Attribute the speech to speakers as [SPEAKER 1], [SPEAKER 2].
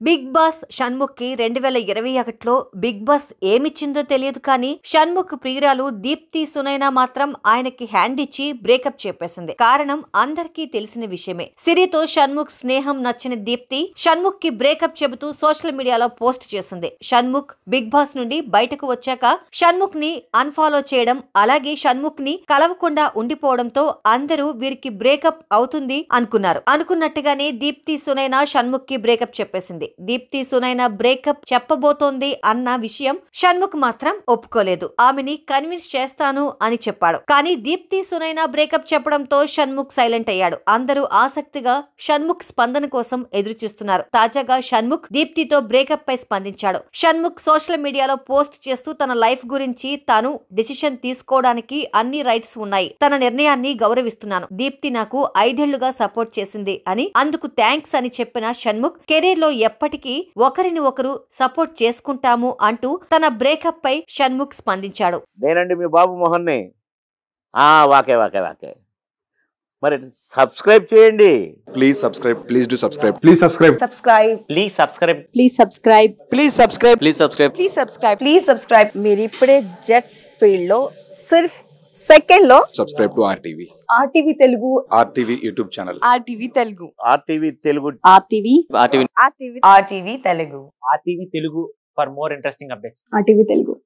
[SPEAKER 1] Big boss Shanmukh కి రెండు వేల ఇరవై ఒకటిలో బిగ్ బాస్ ఏమిచ్చిందో తెలియదు కానీ షణ్ముఖ్ ప్రియురాలు దీప్తి సునైనా మాత్రం ఆయనకి హ్యాండ్ ఇచ్చి బ్రేకప్ చెప్పేసింది కారణం అందరికీ తెలిసిన విషయమే సిరితో షణ్ముఖ్ స్నేహం నచ్చిన దీప్తి షణ్ముఖ్ కి బ్రేకప్ చెబుతూ సోషల్ మీడియాలో పోస్ట్ చేసింది షణ్ముఖ్ బిగ్ బాస్ నుండి బయటకు వచ్చాక షణ్ముఖ్ ని అన్ఫాలో చేయడం అలాగే షణ్ముఖ్ ని కలవకుండా ఉండిపోవడంతో అందరూ వీరికి బ్రేకప్ అవుతుంది అనుకున్నారు అనుకున్నట్టుగానే దీప్తి సునైనా షణ్ముఖ్ కి బ్రేకప్ చెప్పేసింది దీప్తి సునైనా బ్రేకప్ చెప్పబోతోంది అన్న విషయం షణ్ముఖ్ మాత్రం ఒప్పుకోలేదు ఆమెని కన్విన్స్ చేస్తాను అని చెప్పాడు కానీ దీప్తి సునైనా బ్రేకప్ చెప్పడంతో షణ్ముఖ్ సైలెంట్ అయ్యాడు అందరూ ఆసక్తిగా షణ్ముఖ్ స్పందన కోసం ఎదురు చూస్తున్నారు తాజాగా షణ్ముఖ్ దీప్తితో బ్రేకప్ పై స్పందించాడు షణ్ముఖ్ సోషల్ మీడియాలో పోస్ట్ చేస్తూ తన లైఫ్ గురించి తాను డిసిషన్ తీసుకోవడానికి అన్ని రైట్స్ ఉన్నాయి తన నిర్ణయాన్ని గౌరవిస్తున్నాను దీప్తి నాకు ఐదేళ్లుగా సపోర్ట్ చేసింది అని అందుకు థ్యాంక్స్ అని చెప్పిన షణ్ముఖ్ కెరీర్ లో ఎప్పటికీ ఒకరిని ఒకరు సపోర్ట్ చేసుకుంటాము అంటూ తన బ్రేకప్ పై షణ్ముఖ్ స్పందించాడు
[SPEAKER 2] నేనండి మీ బాబు మోహన్ని ఆ, వాకే వాకే వాకే మరి సబ్స్క్రైబ్ చేయండి
[SPEAKER 3] Please subscribe. Please do subscribe.
[SPEAKER 4] Please subscribe.
[SPEAKER 5] subscribe
[SPEAKER 6] please subscribe
[SPEAKER 5] please subscribe
[SPEAKER 6] please subscribe please subscribe
[SPEAKER 5] please subscribe please subscribe మీరు ఇప్పుడే జెట్స్ ఫీల్డ్ లో సిర్ఫ్ సెకండ్ లో
[SPEAKER 3] Subscribe to RTV.
[SPEAKER 5] RTV Telugu
[SPEAKER 3] RTV YouTube channel.
[SPEAKER 5] RTV Telugu
[SPEAKER 2] RTV Telugu
[SPEAKER 5] RTV
[SPEAKER 6] RTV
[SPEAKER 5] RTV RTV Telugu
[SPEAKER 6] RTV Telugu for more interesting updates
[SPEAKER 5] RTV Telugu